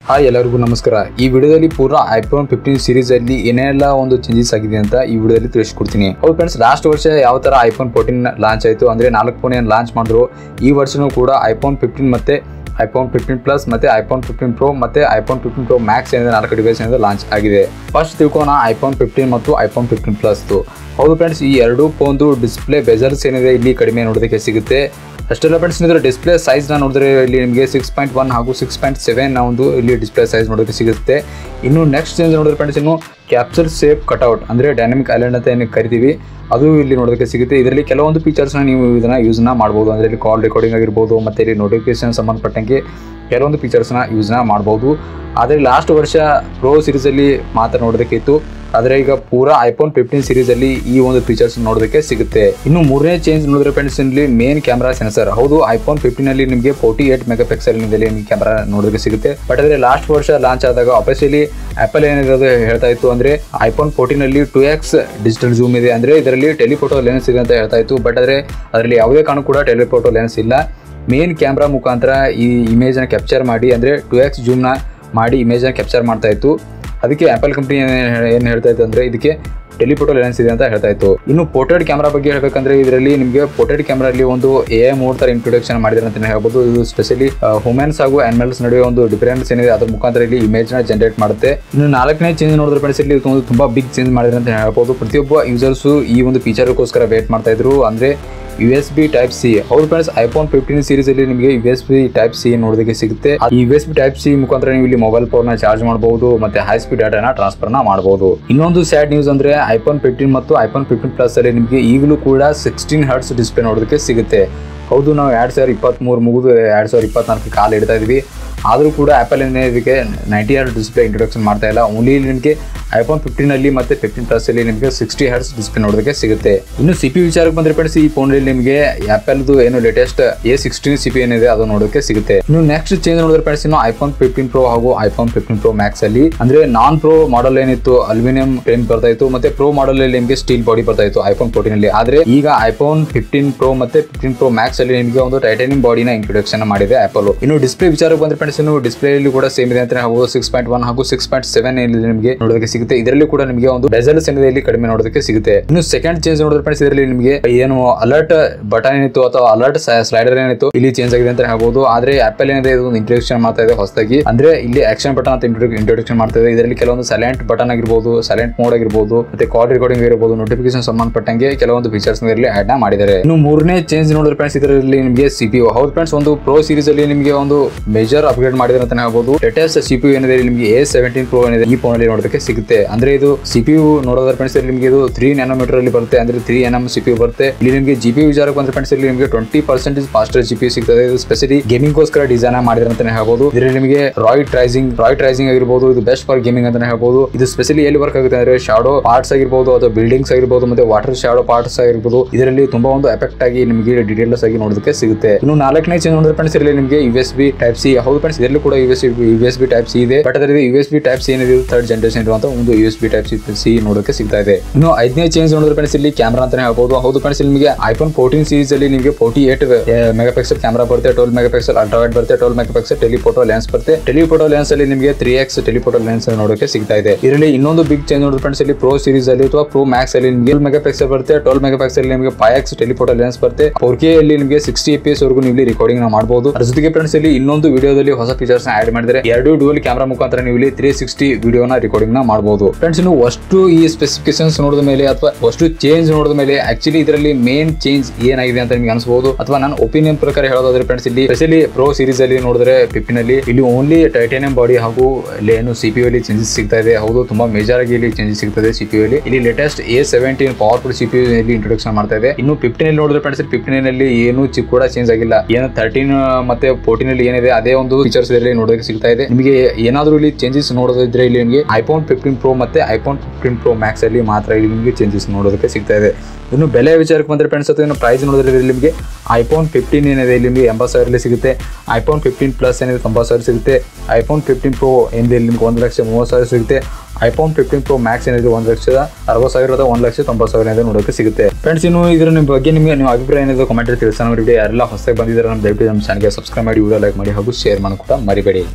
hi ಎಲ್ಲರಿಗೂ ನಮಸ್ಕಾರ ಈ ವಿಡಿಯೋದಲ್ಲಿ ಪೂರಾ ಐಫೋನ್ ಫಿಫ್ಟೀನ್ ಸೀರೀಸ್ ಅಲ್ಲಿ ಏನೆಲ್ಲ ಒಂದು ಚೇಂಜಸ್ ಆಗಿದೆ ಅಂತ ಈ ವಿಡಿಯೋದಲ್ಲಿ ತಿಳಿಸ್ಕೊಡ್ತೀನಿ ಹೌದು ಫ್ರೆಂಡ್ಸ್ ಲಾಸ್ಟ್ ವರ್ಷ ಯಾವ ತರ ಐಫೋನ್ ಫೋರ್ಟೀನ್ ಲಾಂಚ್ ಆಯಿತು ಅಂದ್ರೆ ನಾಲ್ಕು ಫೋನ್ ಏನು ಲಾಂಚ್ ಮಾಡಿದ್ರು ಈ ವರ್ಷನೂ ಕೂಡ ಐಫೋನ್ ಫಿಫ್ಟೀನ್ ಮತ್ತೆ ಐಫೋನ್ ಫಿಫ್ಟೀನ್ ಪ್ಲಸ್ ಮತ್ತೆ ಐಫೋನ್ ಫಿಫ್ಟೀನ್ ಪ್ರೋ ಮತ್ತೆ ಐಫೋನ್ ಫಿಫ್ಟೀನ್ ಪ್ರೋ ಮ್ಯಾಕ್ಸ್ ಏನಿದೆ ನಾಲ್ಕು ಡಿವೈಸ್ ಏನಿದೆ ಲಾಂಚ್ ಆಗಿದೆ ಫಸ್ಟ್ ತಿಳ್ಕೋಣ ಐಫೋನ್ ಫಿಫ್ಟೀನ್ ಮತ್ತು ಐಫೋನ್ ಫಿಫ್ಟೀನ್ ಪ್ಲಸ್ ಹೌದು ಫ್ರೆಂಡ್ಸ್ ಈ ಎರಡು ಫೋನ್ದು ಡಿಸ್ಪ್ಲೇ ಬೆಜರ್ಸ್ ಏನಿದೆ ಇಲ್ಲಿ ಕಡಿಮೆ ನೋಡೋದಕ್ಕೆ ಸಿಗುತ್ತೆ ಅಷ್ಟೆಲ್ಲ ಫ್ರೆಂಡ್ಸ್ ನಿದ್ರೆ ಡಿಸ್ಪ್ಲೇ ಸೈಜ್ನ ನೋಡಿದ್ರೆ ಇಲ್ಲಿ ನಿಮಗೆ ಸಿಕ್ಸ್ ಪಾಯಿಂಟ್ ಒನ್ ಹಾಗೂ ಸಿಕ್ಸ್ ಪಾಯಿಂಟ್ ಸೆವೆನ್ ಒಂದು ಇಲ್ಲಿ ಡಿಸ್ಪ್ಲೇ ಸೈಜ್ ನೋಡೋದಕ್ಕೆ ಸಿಗುತ್ತೆ ಇನ್ನು ನೆಕ್ಸ್ಟ್ ಚೇಂಜ್ ನೋಡಿದ್ರೆ ಫ್ರೆಂಡ್ಸ್ ಇನ್ನು ಕ್ಯಾಪ್ಚರ್ ಸೇಫ್ ಕಟ್ಔಟ್ ಅಂದರೆ ಡೈನಮಿಕ್ ಐಲ್ಯಾಂಡ್ ಅಂತ ಏನು ಕರಿತೀವಿ ಅದು ಇಲ್ಲಿ ನೋಡೋದಕ್ಕೆ ಸಿಗುತ್ತೆ ಇದರಲ್ಲಿ ಕೆಲವೊಂದು ಫೀಚರ್ಸ್ನ ನೀವು ಇದನ್ನು ಯೂಸ್ನ ಮಾಡ್ಬೋದು ಅಂದರೆ ಇಲ್ಲಿ ಕಾಲ್ ರೆಕಾರ್ಡಿಂಗ್ ಆಗಿರ್ಬೋದು ಮತ್ತು ಇಲ್ಲಿ ನೋಟಿಫಿಕೇಶನ್ ಸಂಬಂಧಪಟ್ಟಂಗೆ ಕೆಲವೊಂದು ಫೀಚರ್ಸ್ನ ಯೂಸ್ನ ಮಾಡ್ಬೋದು ಆದರೆ ಲಾಸ್ಟ್ ವರ್ಷ ಪ್ರೋ ಸೀರೀಸಲ್ಲಿ ಮಾತ್ರ ನೋಡೋದಕ್ಕೆ ಇತ್ತು ಆದರೆ ಈಗ ಪೂರಾ ಐಫೋನ್ ಫಿಫ್ಟೀನ್ ಸೀರೀಸಲ್ಲಿ ಈ ಒಂದು ಫೀಚರ್ಸ್ ನೋಡೋದಕ್ಕೆ ಸಿಗುತ್ತೆ ಇನ್ನು ಮೂರನೇ ಚೇಂಜ್ ನೋಡಿದ್ರೆ ಫ್ರೆಂಡ್ಸ್ ಇಲ್ಲಿ ಮೇನ್ ಕ್ಯಾಮ್ರಾ ಸೆನ್ಸರ್ ಹೌದು ಐಫೋನ್ ಫಿಫ್ಟೀನ್ ಅಲ್ಲಿ ನಿಮಗೆ ಫೋರ್ಟಿ ಏಟ್ ಮೆಗಾ ಪಿಕ್ಸೆಲ್ ನಿಮಗೆ ಕ್ಯಾಮ್ರಾ ನೋಡೋದಕ್ಕೆ ಸಿಗುತ್ತೆ ಬಟ್ ಆದರೆ ಲಾಸ್ಟ್ ವರ್ಷ ಲಾಂಚ್ ಆದಾಗ ಆಫೀಸಿಯಲಿ ಆಪಲ್ ಏನಿರೋದು ಹೇಳ್ತಾ ಇತ್ತು ಅಂದ್ರೆ ಐಫೋನ್ ಫೋರ್ಟೀನ್ ಅಲ್ಲಿ ಟು ಎಕ್ಸ್ ಡಿಜಿಟಲ್ ಜೂಮ್ ಇದೆ ಅಂದ್ರೆ ಇದರಲ್ಲಿ ಟೆಲಿಫೋಟೋ ಲೆನ್ಸ್ ಇದೆ ಅಂತ ಹೇಳ್ತಾ ಇತ್ತು ಬಟ್ ಆದರೆ ಅದರಲ್ಲಿ ಯಾವುದೇ ಕಾರಣ ಕೂಡ ಟೆಲಿಫೋಟೋ ಲೆನ್ಸ್ ಇಲ್ಲ ಮೇನ್ ಕ್ಯಾಮ್ರಾ ಮುಖಾಂತರ ಈ ಇಮೇಜ್ನ ಕ್ಯಾಪ್ಚರ್ ಮಾಡಿ ಅಂದರೆ ಟು ಎಕ್ಸ್ ಜೂಮ್ನ ಮಾಡಿ ಇಮೇಜ್ನ ಕ್ಯಾಪ್ಚರ್ ಮಾಡ್ತಾ ಇತ್ತು ಅದಕ್ಕೆ ಆಪಲ್ ಕಂಪ್ನಿ ಏನು ಹೇಳ್ತಾ ಇತ್ತು ಅಂದರೆ ಇದಕ್ಕೆ ಟೆಲಿಫೋಟೋ ಲೆನ್ಸ್ ಇದೆ ಅಂತ ಹೇಳ್ತಾ ಇತ್ತು ಇನ್ನು ಪೋರ್ಟ್ರೇಟ್ ಕ್ಯಾಮ್ರಾ ಬಗ್ಗೆ ಹೇಳ್ಬೇಕಂದ್ರೆ ಇದರಲ್ಲಿ ನಿಮಗೆ ಪೋರ್ಟ್ರೇಟ್ ಕ್ಯಾಮ್ರಲ್ಲಿ ಒಂದು ಎ ಐ ಮೋಡ್ ತರ ಇಂಟ್ರೊಡಕ್ಷನ್ ಮಾಡಿದ್ರೆ ಅಂತ ಹೇಳ್ಬೋದು ಇದು ಸ್ಪೆಷಲಿ ಹ್ಯೂಮನ್ಸ್ ಹಾಗೂ ಆನಿಮಲ್ಸ್ ನಡುವೆ ಒಂದು ಡಿಫರೆನ್ಸ್ ಏನಿದೆ ಅದ್ರ ಮುಖಾಂತರ ಇಲ್ಲಿ ಇಮೇಜ್ ನ ಜನರೇಟ್ ಮಾಡುತ್ತೆ ಇನ್ನು ನಾಲ್ಕನೇ ಚೇಂಜ್ ನೋಡಿದ್ರೆ ಫ್ರೆಂಡ್ಸ್ ಇಲ್ಲಿ ಒಂದು ತುಂಬಾ ಬಿಗ್ ಚೇಂಜ್ ಮಾಡಿದ್ರೆ ಅಂತ ಹೇಳ್ಬೋದು ಪ್ರತಿಯೊಬ್ಬ ಯೂಸರ್ಸ್ ಈ ಒಂದು ಫೀಚರ್ಗೋಸ್ಕರ ವೇಟ್ ಮಾಡ್ತಾ ಇದ್ರು ಅಂದ್ರೆ U S B type C ಹೌದು ಫ್ರೆಂಡ್ಸ್ ಐಫೋನ್ ಫಿಫ್ಟೀನ್ ಸೀರೀಸ್ ಅಲ್ಲಿ ನಿಮಗೆ U S B type C ನೋಡೋದಕ್ಕೆ ಸಿಗುತ್ತೆ ಈ U S B type C ಮುಖಾಂತರ ನೀವು ಇಲ್ಲಿ ಮೊಬೈಲ್ ಫೋನ್ ನ ಚಾರ್ಜ್ ಮಾಡಬಹುದು ಮತ್ತೆ ಹೈ ಸ್ಪೀಡ್ ಡಾಟಾನ ಟ್ರಾನ್ಸ್ಫರ್ ನ ಮಾಡಬಹುದು ಇನ್ನೊಂದು ಸ್ಯಾಡ್ ನ್ಯೂಸ್ ಅಂದ್ರೆ ಐಫೋನ್ ಫಿಫ್ಟೀನ್ ಮತ್ತು ಐಫೋನ್ ಫಿಫ್ಟೀನ್ ಪ್ಲಸ್ ಅಲ್ಲಿ ನಿಮಗೆ ಈಗಲೂ ಕೂಡ ಸಿಕ್ಸ್ಟೀನ್ ಹರ್ಟ್ಸ್ ಡಿಸ್ಪ್ಲೇ ನೋಡೋದಕ್ಕೆ ಸಿಗುತ್ತೆ ಹೌದು ನಾವು ಎರಡ್ ಸಾವಿರ ಇಪ್ಪತ್ತ್ಮೂರು ಮುಗಿದು ಎರಡ್ ಸಾವಿರ ಇಪ್ಪತ್ನಾಲ್ಕು ಕಾಲ ಇಡ್ತಾ ಇದೀವಿ ಆದರೂ ಕೂಡ ಆ್ಯಪಲ್ ಏನೇ ಇದಕ್ಕೆ ನೈಂಟಿ ಹರ್ಟ್ ಡಿಸ್ಪ್ಲೇ ಇಂಟ್ರೊಡಕ್ಷನ್ ಮಾಡ್ತಾ ಇಲ್ಲ ಓನ್ಲಿ ನಿಮಗೆ ಐಫೋನ್ ಫಿಫ್ಟೀನ್ ಅಲ್ಲಿ ಮತ್ತೆ ಫಿಫ್ಟೀನ್ ಪ್ಲಸ್ ಅಲ್ಲಿ ನಿಮಗೆ ಸಿಕ್ಸ್ಟಿ ಹರ್ಟ್ಸ್ ಡಿಸ್ಪ್ಲೇ ನೋಡೋದಕ್ಕೆ ಸಿಗುತ್ತೆ ಇನ್ನು ಸಿ ಪಿ ವಿಚಾರಕ್ಕೆ ಬಂದ್ರೆ ಫ್ರೆಂಡ್ಸ್ ಈ ಫೋನಲ್ಲಿ ನಿಮಗೆ ಆ್ಯಪಲ್ದು ಏನು latest A sixteen C P ಏನಿದೆ ಅದು ನೋಡೋಕೆ ಸಿಗುತ್ತೆ ಇನ್ನು ನೆಕ್ಸ್ಟ್ ಚೇಂಜ್ ನೋಡಿದ್ರೆ ಫ್ರೆಂಡ್ಸ್ ಇನ್ನು ಐಫೋನ್ ಫಿಫ್ಟೀನ್ ಪ್ರೋ ಹಾಗೂ ಐಫೋನ್ ಫಿಫ್ಟೀನ್ ಪ್ರೋ ಮ್ಯಾಕ್ಸ್ ಅಲ್ಲಿ ಅಂದ್ರೆ ನಾನ್ ಪ್ರೋ ಮಾಡಲ್ ಏನಿತ್ತು ಅಲ್ಯೂಮಿನಿಯಂ ಫ್ರೇಮ್ ಬರ್ತಾ ಇತ್ತು ಮತ್ತೆ ಪ್ರೋ ಮಾಡಲ್ ಅಲ್ಲಿ ನಿಮಗೆ ಸ್ಟೀಲ್ ಬಾಡಿ ಬರ್ತಾ ಇತ್ತು ಐಫೋನ್ ಫೋರ್ಟೀನ್ ಅಲ್ಲಿ ಆದ್ರೆ ಈಗ ಐಫೋನ್ ಫಿಫ್ಟೀನ್ ಪ್ರೋ ಮತ್ತೆ ಫಿಫ್ಟೀನ್ ಪ್ರೋ ಮ್ಯಾಕ್ಸ್ ಅಲ್ಲಿ ನಿಮಗೆ ಒಂದು ಟೈಟಾನಿಯಂ ಬಾಡಿನ ಇಂಟ್ರೊಡಕ್ಷನ್ ಮಾಡಿದೆ ಆಪಲ್ ಇನ್ನು ಡಿಸ್ಪ್ಲೇ ವಿಚಾರಕ್ಕೆ ಬಂದ್ರೆ ಫ್ರೆಂಡ್ಸ್ ಇನ್ನು ಡಿಸ್ಪ್ಲೇ ಅಲ್ಲಿ ಕೂಡ ಸೇಮ್ ಇದೆ ಅಂತ ಹೇಳ್ಬೋದು ಸಿಕ್ಸ್ ಪಾಯಿಂಟ್ ಒನ್ ಹಾಗೂ ಸಿಕ್ಸ್ ಪಾಯಿಂಟ್ ಸೆವೆನ್ ಇಲ್ಲಿ ನಿಮಗೆ ನೋಡೋದಕ್ಕೆ ಸಿಗುತ್ತೆ ಇದರಲ್ಲಿ ಕೂಡ ನಿಮಗೆ ಒಂದು ಬೆಸಲ್ಸ್ ಏನಿದೆ ಇಲ್ಲಿ ಕಡಿಮೆ ನೋಡೋದಕ್ಕೆ ಸಿಗುತ್ತೆ ಇನ್ನು ಸೆಕೆಂಡ್ ಚೇಂಜ್ ನೋಡಿದ್ರೆ ಫ್ರೆಂಡ್ಸ್ ಇದರಲ್ಲಿ ನಿಮಗೆ ಏನು ಅಲರ್ಟ್ ಬಟನ್ ಏನಿತ್ತು ಅಥವಾ ಅಲರ್ಟ್ ಸ್ಲೈಡರ್ ಏನಿತ್ತು ಇಲ್ಲಿ ಚೇಂಜ್ ಆಗಿದೆ ಅಂತ ಹೇಳ್ಬೋದು ಆದ್ರೆ ಆಪಲ್ ಏನಿದೆ ಇದು ಒಂದು ಇಂಟ್ರೊಡಕ್ಷನ್ ಮಾಡ್ತಾ ಇದೆ ಹೊಸದಾಗಿ ಅಂದ್ರೆ ಇಲ್ಲಿ ಆಕ್ಷನ್ ಬಟನ್ ಅಂತ ಇಂಟ್ರೊಡಕ್ಷನ್ ಮಾಡ್ತಾ ಇದೆ ಇದರಲ್ಲಿ ಕೆಲವೊಂದು ಸೈಲೆಂಟ್ ಬಟನ್ ಆಗಿರ್ಬೋದು ಸೈಲೆಂಟ್ ಮೋಡ್ ಆಗಿರ್ಬೋದು ಮತ್ತೆ ಕಾಲ್ ರೆಕಾರ್ಡಿಂಗ್ ಇರಬಹುದು ನೋಟಿಫಿಕೇಶನ್ ಸಂಬಂಧಪಟ್ಟಂಗೆ ಕೆಲವೊಂದು ಫೀಚರ್ಸ್ ಇದರಲ್ಲಿ ಆಡ್ ಮಾಡಿದ್ದಾರೆ ಇನ್ನು ಮೂರನೇ ಚೇಂಜ್ ನೋಡಿದ್ರೆ ಫ್ರೆಂಡ್ಸ್ ಇದರಲ್ಲಿ ನಿಮಗೆ ಸಿಪಿಯು ಹೌದು ಫ್ರೆಂಡ್ಸ್ ಒಂದು ಪ್ರೋ ಸೀರೀಸ್ ಅಲ್ಲಿ ನಿಮಗೆ ಒಂದು ಮೇಜರ್ ಅಪ್ಗ್ರೇಡ್ ಮಾಡಿದ್ರೆ ಅಂತ ಹೇಳ್ಬೋದು ಲೇಟೆಸ್ಟ್ ಸಿಪಿಯು ಏನಿದೆ ನಿಮಗೆ ಎ ಸೆವೆಂಟೀನ್ ಪ್ರೋ ಏನಿದೆ ಈ ಫೋನ್ ಅಲ್ಲಿ ನೋಡೋದಕ್ಕೆ ಸಿಗುತ್ತೆ ಅಂದ್ರೆ ಇದು ಸಿಪಿಯು ನೋಡೋದ್ರ ಫ್ರೆಂಡ್ಸ್ ಇಲ್ಲಿ ನಿಮಗೆ ಇದು ತ್ರೀ ನ್ಯಾನೋಮೀಟರ್ ಅಲ್ಲಿ ಬರುತ್ತೆ ಅಂದ್ರೆ ತ್ರೀ ಎನ್ ಎಂ ಸಿಪಿಯು ಬರುತ್ತೆ ಇಲ್ಲಿ ನಿಮಗೆ ಜಿ ಪಿ ವಿಚಾರಕ್ಕೆ ಬಂದ್ರೆ ಫ್ರೆಂಡ್ಸ್ ಇಲ್ಲಿ ನಿಮಗೆ twenty percentage faster G P ಸಿಗ್ತದೆ ಇದು ಸ್ಪೆಷಲಿ ಗೇಮಿಂಗ್ಗೋಸ್ಕರ ಡಿಸೈನ್ ಮಾಡಿದ್ರೆ ಅಂತಾನೆ ಹೇಳ್ಬೋದು ಇದರಲ್ಲಿ ನಿಮಗೆ ರಾಯ್ಟ್ ರೈಸಿಂಗ್ ರಾಯ್ಟ್ ರೈಸಿಂಗ್ ಆಗಿರ್ಬೋದು ಇದು ಬೆಸ್ಟ್ ಫಾರ್ ಗೇಮಿಂಗ್ ಅಂತಾನೆ ಹೇಳ್ಬೋದು ಇದು ಸ್ಪೆಷಲಿ ಎಲ್ಲಿ ವರ್ಕ್ ಆಗುತ್ತೆ ಅಂದ್ರೆ ಶಾಡೋ ಪಾರ್ಟ್ಸ್ ಆಗಿರ್ಬೋದು ಅಥವಾ ಬಿಲ್ಡಿಂಗ್ಸ್ ಆಗಿರ್ಬೋದು ಮತ್ತೆ ವಾಟರ್ ಶಾಡೋ ಪಾರ್ಟ್ಸ್ ಆಗಿರ್ಬೋದು ಇದರಲ್ಲಿ ತುಂಬಾ ಒಂದು ಎಫೆಕ್ಟ್ ಆಗಿ ನಿಮಗೆ ಡೀಟೇಲ್ಸ್ ಆಗಿ ನೋಡೋದಕ್ಕೆ ಸಿಗುತ್ತೆ ಇನ್ನು ನಾಲ್ಕನೇ ಚೇಂಜ್ ನೋಡಿದ್ರೆ ಫ್ರೆಂಡ್ಸ್ ಇಲ್ಲಿ ನಿಮಗೆ U S B type C ಹೌದು ಫ್ರೆಂಡ್ಸ್ ಇದರಲ್ಲೂ ಕೂಡ U S U S B type C ಇದೆ ಬಟ್ ಅದರಲ್ಲಿ U S B type C ಏನಿದೆ ಥರ್ಡ್ ಜನರೇಷನ್ ಇರುವಂತ ಒಂದು U S B type C C ನೋಡೋಕೆ ಸಿಗ್ತಾ ಇದೆ ಇನ್ನು ಐದನೇ ಚೇಂಜ್ ನೋಡಿದ್ರೆ ಫ್ರೆಂಡ್ಸ್ ಇಲ್ಲಿ ಕ್ಯಾಮ್ರಾ ಅಂತಾನೆ ಹೇಳ್ಬೋದು ಹೌದು ಫ್ರೆಂಡ್ಸ್ ಇಲ್ಲಿ ನಿಮಗೆ ಐಫೋನ್ ಫೋರ್ಟೀನ್ ಸೀರೀಸ್ ಅಲ್ಲಿ ನಿಮಗೆ forty eight megapixel camera ಬರುತ್ತೆ twelve megapixel ultra wide ಬರುತ್ತೆ twelve megapixel telephoto lens ಬರುತ್ತೆ ಟೆಲಿಫೋಟೋ ಲೆನ್ಸ್ ಅಲ್ಲಿ ನಿಮಗೆ ತ್ರೀ ಎಕ್ಸ್ ಟೆಲಿಫೋಟೋ ಲೆನ್ಸ್ ನೋಡೋಕೆ ಸಿಗ್ತಾ ಇದೆ ಇದರಲ್ಲಿ ಇನ್ನೊಂದು ಬಿಗ್ ಚೇಂಜ್ ನೋಡಿದ್ರೆ ಫ್ರೆಂಡ್ಸ್ ಇಲ್ಲಿ ಪ್ರೋ ಸೀರೀಸ್ ಅಲ್ಲಿ ಅಥವಾ ಪ್ರೋ ಮ್ಯಾಕ್ಸ್ ಅಲ್ಲಿ ನಿಮಗೆ ಮೆಗಾ ಪಿಕ್ಸೆಲ್ ಬರುತ್ತೆ ಟ್ವೆಲ್ ಮೆಗಾ ಪಿಕ್ಸೆಲ್ ನಿಮಗೆ ಫೈವ್ ಎಕ್ಸ್ ಟೆಲಿಫೋಟೋ ಲೆನ್ಸ್ ಬರುತ್ತೆ ಫೋರ್ ಕೆ ಅಲ್ಲಿ ನಿಮಗೆ ಸಿಕ್ಸ್ಟಿ ಎ ಪಿ ಎಸ್ ವರೆಗೂ ನೀವು ರಿಕಾರ್ಡಿಂಗ್ ಮಾಡಬಹುದು ಅದ್ರ ಜೊತೆಗೆ ಫ್ರೆಂಡ್ಸ್ ಇಲ್ಲಿ ಇನ್ನೊಂದು ವಿಡಿಯೋದಲ್ಲಿ ಹೊಸ ಫೀಚರ್ಸ್ ಆಡ್ ಮಾಡಿದ್ರೆ ಎರಡು ಡುವಲ್ ಕ್ಯಾಮ್ರಾ ಮುಖಾಂತರ ನೀವು ಇಲ್ಲಿ ತ್ರೀ ಸಿಕ್ಸ್ಟಿ ವಿಡಿಯೋನ ರೆಕಾರ್ಡಿಂಗ್ ನ ಮಾಡಬಹುದು ಫ್ರೆಂಡ್ಸ್ ಇನ್ನು ಅಷ್ಟು ಈ ಸ್ಪೆಸಿಫಿಕೇಶನ್ಸ್ ನೋಡಿದ ಮೇಲೆ ಅಥವಾ ಅಷ್ಟು ಚೇಂಜ್ ನೋಡಿದ ಮೇಲೆ ಆಕ್ಚುಲಿ ಇದರಲ್ಲಿ ಮೇನ್ ಚೇಂಜ್ ಏನಾಗಿದೆ ಅಂತ ನಿಮ್ಗೆ ಅನ್ಸಬಹುದು ಅಥವಾ ನನ್ನ ಒಪಿನಿಯನ್ ಪ್ರಕಾರ ಹೇಳೋದಾದ್ರೆ ಫ್ರೆಂಡ್ಸ್ ಇಲ್ಲಿ ಸ್ಪೆಷಲಿ ಪ್ರೋ ಸೀರೀಸ್ ಅಲ್ಲಿ ನೋಡಿದ್ರೆ ಫಿಫ್ಟೀನ್ ಅಲ್ಲಿ ಇಲ್ಲಿ ಓನ್ಲಿ ಟೈಟಾನಿಯಂ ಬಾಡಿ ಹಾಗೂ ಇಲ್ಲಿ ಏನು ಸಿ ಪಿ ಅಲ್ಲಿ ಚೇಂಜಸ್ ಸಿಗ್ತಾ ಇದೆ ಹೌದು ತುಂಬಾ ಮೇಜರ್ ಆಗಿ ಇಲ್ಲಿ ಚೇಂಜಸ್ ಸಿಗ್ತದೆ ಸಿ ಪಿ ಅಲ್ಲಿ ಇಲ್ಲಿ latest A seventeen powerful C P ಇಲ್ಲಿ ಇಂಟ್ರೊಡಕ್ಷನ್ ಮಾಡ್ತಾ ಇದೆ ಇನ್ನು ಫಿಫ್ಟೀನ್ ಅಲ್ಲಿ ನೋಡಿದ್ರೆ ಫ್ರೆಂಡ್ಸ್ ಫಿಫ್ಟೀನ್ ಅಲ್ಲಿ ಏನು ಚಿಪ್ ಕೂಡ ಚೇಂಜ್ ಆಗಿಲ್ಲ ಏನು ತರ್ಟೀನ್ ಮತ್ತೆ ಫೋರ್ಟೀನ್ ಅಲ್ಲಿ ಏನಿದೆ ಅದೇ ಒಂದು ಫೀಚರ್ಸ್ ಇದರಲ್ಲಿ ನೋಡೋಕೆ ಸಿಗ್ತಾ ಇದೆ ನಿಮಗೆ ಏನಾದರೂ ಇಲ್ಲಿ ಚೇಂಜಸ್ ನೋಡೋದಿದ್ರೆ ಇಲ್ಲಿ ನಿಮಗೆ ಐಫೋನ್ ಫಿಫ್ಟೀನ್ ಪ್ರೋ ಮತ್ತೆ ಐಫೋನ್ ಫಿಫ್ಟೀನ್ ಪ್ರೋ ಮ್ಯಾಕ್ಸ್ ಅಲ್ಲಿ ಮಾತ್ರ ಇಲ್ಲಿ ನಿಮಗೆ ಚೇಂಜಸ್ ನೋಡೋದಕ್ಕೆ ಸಿಗ್ತಾ ಇದೆ ಇನ್ನು ಬೆಲೆ ವಿಚಾರಕ್ಕೆ ಬಂದರೆ ಫ್ರೆಂಡ್ಸ್ ಅಥವಾ ಇನ್ನು ಪ್ರೈಸ್ ನೋಡಿದ್ರೆ ಇಲ್ಲಿ ನಿಮಗೆ ಐಫೋನ್ ಫಿಫ್ಟೀನ್ ಏನಿದೆ ಇಲ್ಲಿ ನಿಮಗೆ ಎಂಬತ್ತು ಸಾವಿರಲ್ಲಿ ಸಿಗುತ್ತೆ ಐಫೋನ್ ಫಿಫ್ಟೀನ್ ಪ್ಲಸ್ ಏನಿದೆ ತೊಂಬತ್ತು ಸಾವಿರ ಸಿಗುತ್ತೆ ಐಫೋನ್ ಫಿಫ್ಟೀನ್ ಪ್ರೋ ಏನಿದೆ ಇಲ್ಲಿ ನಿಮ್ಗೆ ಒಂದು ಲಕ್ಷ ಮೂವತ್ತು ಸಾವಿರ ಸಿಗುತ್ತೆ ಐಫೋನ್ ಫಿಫ್ಟೀನ್ ಪ್ರೋ ಮ್ಯಾಕ್ಸ್ ಏನಿದೆ ಒಂದು ಲಕ್ಷದ ಅರವತ್ತು ಸಾವಿರದ ಒಂದು ಲಕ್ಷ ತೊಂಬತ್ತು ಸಾವಿರ ಏನಿದೆ ನೋಡೋಕೆ ಸಿಗುತ್ತೆ ಫ್ರೆಂಡ್ಸ್ ಇನ್ನು ಇದ್ರ ನಿಮ್ಮ ಬಗ್ಗೆ ನಿಮಗೆ ನಿಮ್ಮ ಅಭಿಪ್ರಾಯ ಏನಿದೆ ಕಮೆಂಟ್ ತಿಳಿಸೋಣ ವಿಡಿಯೋ ಯಾರೆಲ್ಲ ಹೊಸದಾಗಿ ಬಂದಿದ್ದಾರೆ ನಮ್ಮ ದಯವಿಟ್ಟು ನಮ್ಮ ಚಾನಲ್ಗೆ ಸಬ್ಸ್ಕ್ರೈಬ್ ಮಾಡಿ ವಿಡಿಯೋ ಲೈಕ್ ಮಾಡಿ ಹಾಗೂ ಶೇರ್ ಮಾಡಿ ಕೂಡ ಮರಿಬೇಡಿ